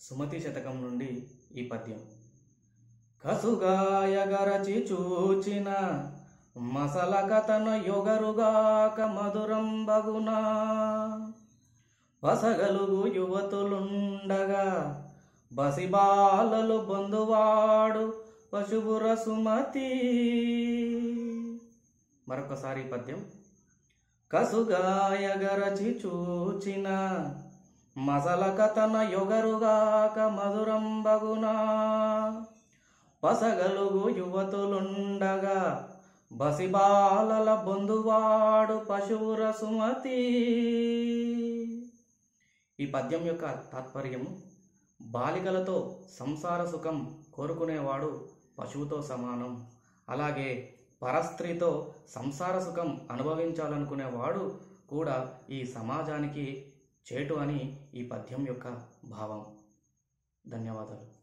సుమతి శతకం నుండి ఈ పద్యం కసుగాయగరచి చూచిన మసల కథను యొగరుగాక మధురం బగునా పసగలుగు యువతులుండగా బసిబాలలు బంధువాడు పశువుర సుమతి మరొకసారి ఈ పద్యం కసుగాయగరచి చూచిన మసల కథన యొగరుగాక మధురం బగునా పసగలుగు యువతులుండగా బసిబాలల బంధువాడు పశువుర సుమతి ఈ పద్యం యొక్క తాత్పర్యం బాలికలతో సంసార సుఖం కోరుకునేవాడు పశువుతో సమానం అలాగే పరస్త్రీతో సంసార సుఖం అనుభవించాలనుకునేవాడు కూడా ఈ సమాజానికి చేటు అని ఈ పద్యం యొక్క భావం ధన్యవాదాలు